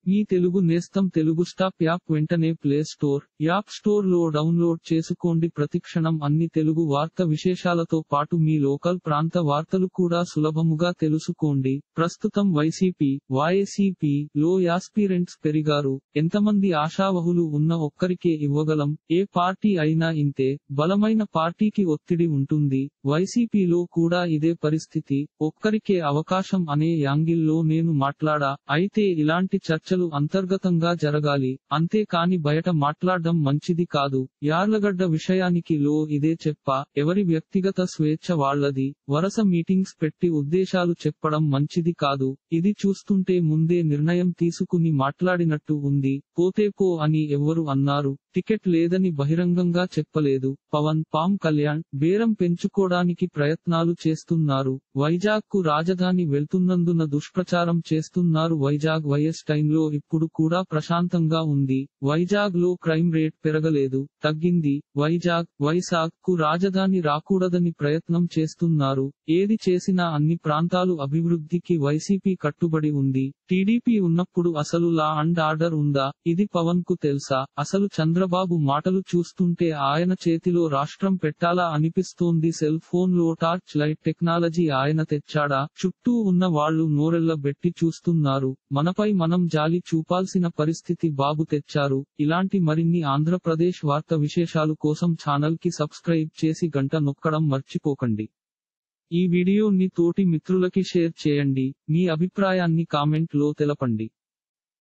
మీ తెలుగు నేస్తం Telugu stop app వెంటనే play store app store లో డౌన్లోడ్ చేసుకోండి ప్రతిక్షణం అన్ని తెలుగు వార్త విశేషాలతో పాటు మీ లోకల్ ప్రాంత వార్తలు కూడా సులభముగా తెలుసుకోండి ప్రస్తుతం వైసీపీ వైఎస్ఈపీ లో యాస్పిరెంట్స్ పెరిగారు ఎంతమంది ఆశావహులు ఉన్న ఒక్కరికే ఇవ్వగలం ఏ పార్టీ అయినా ఇంతే బలమైన పార్టీకి ఒత్తిడి ఉంటుంది వైసీపీలో కూడా ఇదే పరిస్థితి ఒక్కరికే అవకాశం అనే యాంగిల్లో నేను మాట్లాడా అయితే ఇలాంటి చర్చలు అంతర్గతంగా జరగాలి అంతేకాని బయట మాట్లాడడం మంచిది కాదు యార్లగడ్డ విషయానికి లో ఇదే చెప్పా ఎవరి వ్యక్తిగత స్వేచ్ఛ వాళ్ళది వరస మీటింగ్స్ పెట్టి ఉద్దేశాలు చెప్పడం మంచిది కాదు ఇది చూస్తుంటే ముందే నిర్ణయం తీసుకుని మాట్లాడినట్టు ఉంది పోతే పో అని ఎవ్వరు అన్నారు టికెట్ లేదని బహిరంగంగా చెప్పలేదు పవన్ పామ్ కళ్యాణ్ బేరం పెంచుకోవడానికి ప్రయత్నాలు చేస్తున్నారు వైజాగ్ కు రాజధాని వెళ్తున్నందున దుష్ప్రచారం చేస్తున్నారు వైజాగ్ వైఎస్ టైంలో ఇప్పుడు కూడా ప్రశాంతంగా ఉంది వైజాగ్ లో క్రైమ్ రేట్ పెరగలేదు తగ్గింది వైజాగ్ వైజాగ్ కు రాజధాని రాకూడదని ప్రయత్నం చేస్తున్నారు ఏది చేసినా అన్ని ప్రాంతాలు అభివృద్ధికి వైసీపీ కట్టుబడి ఉంది టీడీపీ ఉన్నప్పుడు అసలు లా అండ్ ఆర్డర్ ఉందా ఇది పవన్ కు తెలుసా అసలు చంద్రబాబు మాటలు చూస్తుంటే ఆయన చేతిలో రాష్ట్రం పెట్టాలా అనిపిస్తోంది సెల్ ఫోన్ లో టార్చ్ లైట్ టెక్నాలజీ ఆయన తెచ్చాడా చుట్టూ ఉన్న వాళ్ళు నోరెళ్ల బెట్టి చూస్తున్నారు మనపై మనం జాలి చూపాల్సిన పరిస్థితి బాబు తెచ్చారు ఇలాంటి మరిన్ని ఆంధ్రప్రదేశ్ వార్త విశేషాలు కోసం ఛానల్ కి సబ్స్క్రైబ్ చేసి గంట నొక్కడం మర్చిపోకండి ఈ వీడియోని తోటి మిత్రులకి షేర్ చేయండి మీ అభిప్రాయాన్ని కామెంట్ లో తెలపండి